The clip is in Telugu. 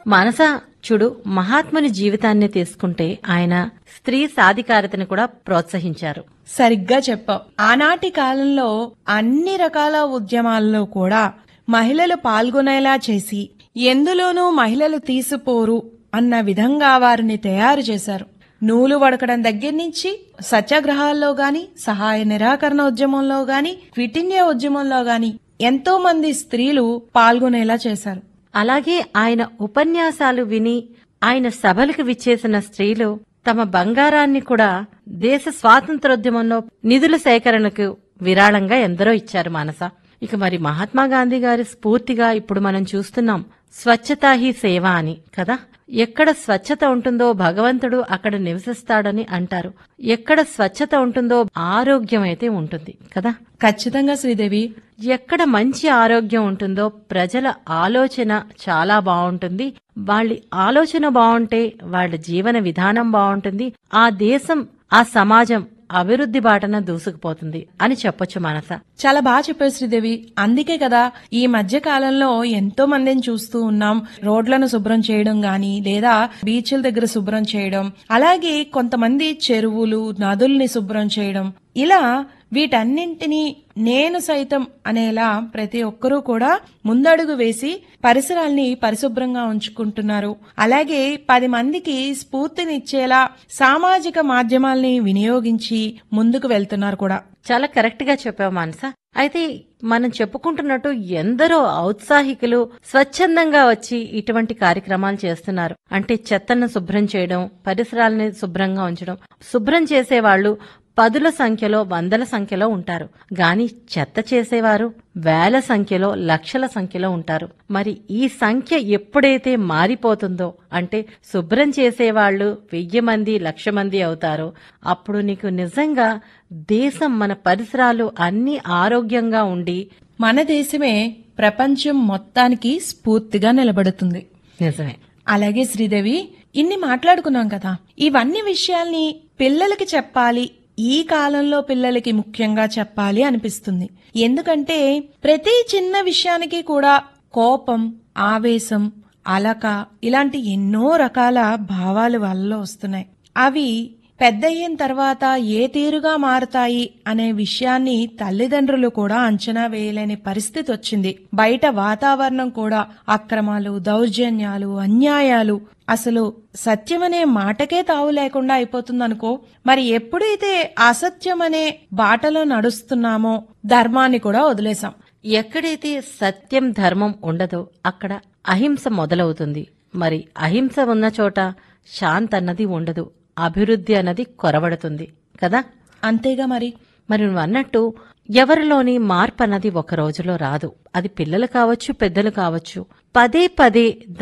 మనస చూడు మహాత్ముని జీవితాన్ని తీసుకుంటే ఆయన స్త్రీ సాధికారతను కూడా ప్రోత్సహించారు సరిగ్గా చెప్పావు ఆనాటి కాలంలో అన్ని రకాల ఉద్యమాల్లో కూడా మహిళలు పాల్గొనేలా చేసి ఎందులోనూ మహిళలు తీసిపోరు అన్న విధంగా వారిని తయారు చేశారు నూలు వడకడం దగ్గర నుంచి సత్యాగ్రహాల్లో గాని సహాయ నిరాకరణ ఉద్యమంలో గాని క్విట్ ఇండియా ఉద్యమంలో గాని ఎంతో మంది స్త్రీలు పాల్గొనేలా చేశారు అలాగే ఆయన ఉపన్యాసాలు విని ఆయన సభలకు విచ్చేసిన స్త్రీలు తమ బంగారాన్ని కూడా దేశ స్వాతంత్రోద్యమంలో నిధుల సేకరణకు విరాళంగా ఎందరో ఇచ్చారు మానస ఇక మరి మహాత్మా గాంధీ గారి స్ఫూర్తిగా ఇప్పుడు మనం చూస్తున్నాం స్వచ్ఛతా హీ సేవ అని కదా ఎక్కడ స్వచ్ఛత ఉంటుందో భగవంతుడు అక్కడ నివసిస్తాడని అంటారు ఎక్కడ స్వచ్ఛత ఉంటుందో ఆరోగ్యం అయితే ఉంటుంది కదా ఖచ్చితంగా శ్రీదేవి ఎక్కడ మంచి ఆరోగ్యం ఉంటుందో ప్రజల ఆలోచన చాలా బాగుంటుంది వాళ్ళ ఆలోచన బాగుంటే వాళ్ళ జీవన విధానం బాగుంటుంది ఆ దేశం ఆ సమాజం అభివృద్ధి బాటన దూసుకుపోతుంది అని చెప్పొచ్చు మనస చాలా బాగా చెప్పారు శ్రీదేవి అందుకే కదా ఈ మధ్య కాలంలో ఎంతో మందిని చూస్తూ ఉన్నాం రోడ్లను శుభ్రం చేయడం గాని లేదా బీచ్ల దగ్గర శుభ్రం చేయడం అలాగే కొంతమంది చెరువులు నదుల్ని శుభ్రం చేయడం ఇలా వీటన్నింటినీ నేను సైతం అనేలా ప్రతి ఒక్కరూ కూడా ముందడుగు వేసి పరిసరాల్ని పరిశుభ్రంగా ఉంచుకుంటున్నారు అలాగే పది మందికి స్ఫూర్తినిచ్చేలా సామాజిక మాధ్యమాల్ని వినియోగించి ముందుకు వెళ్తున్నారు కూడా చాలా కరెక్ట్ గా చెప్పావు మానస అయితే మనం చెప్పుకుంటున్నట్టు ఎందరో ఔత్సాహికులు స్వచ్ఛందంగా వచ్చి ఇటువంటి కార్యక్రమాలు చేస్తున్నారు అంటే చెత్తను శుభ్రం చేయడం పరిసరాలని శుభ్రంగా ఉంచడం శుభ్రం చేసేవాళ్లు పదుల సంఖ్యలో వందల సంఖ్యలో ఉంటారు గాని చెత్త చేసేవారు వేల సంఖ్యలో లక్షల సంఖ్యలో ఉంటారు మరి ఈ సంఖ్య ఎప్పుడైతే మారిపోతుందో అంటే శుభ్రం చేసేవాళ్లు వెయ్యి మంది లక్ష మంది అవుతారో అప్పుడు నీకు నిజంగా దేశం మన పరిసరాలు అన్ని ఆరోగ్యంగా ఉండి మన దేశమే ప్రపంచం మొత్తానికి స్ఫూర్తిగా నిలబడుతుంది నిజమే అలాగే శ్రీదేవి ఇన్ని మాట్లాడుకున్నాం కదా ఇవన్నీ విషయాల్ని పిల్లలకి చెప్పాలి ఈ కాలంలో పిల్లలకి ముఖ్యంగా చెప్పాలి అనిపిస్తుంది ఎందుకంటే ప్రతి చిన్న విషయానికి కూడా కోపం ఆవేశం అలక ఇలాంటి ఎన్నో రకాల భావాలు వాళ్ళలో వస్తున్నాయి అవి పెద్దయిన తర్వాత ఏ తీరుగా మారతాయి అనే విషయాన్ని తల్లిదండ్రులు కూడా అంచనా వేయలేని పరిస్థితి వచ్చింది బయట వాతావరణం కూడా అక్రమాలు దౌర్జన్యాలు అన్యాయాలు అసలు సత్యమనే మాటకే తావు లేకుండా అయిపోతుందనుకో మరి ఎప్పుడైతే అసత్యమనే బాటలో నడుస్తున్నామో ధర్మాన్ని కూడా వదిలేసాం ఎక్కడైతే సత్యం ధర్మం ఉండదో అక్కడ అహింస మొదలవుతుంది మరి అహింస ఉన్న చోట శాంతి అన్నది ఉండదు అభివృద్ధి అన్నది కొరవడుతుంది కదా అంతేగా మరి మరి నువ్వు అన్నట్టు ఎవరిలోని మార్పు అన్నది ఒక రోజులో రాదు అది పిల్లలు కావచ్చు పెద్దలు కావచ్చు పదే పదే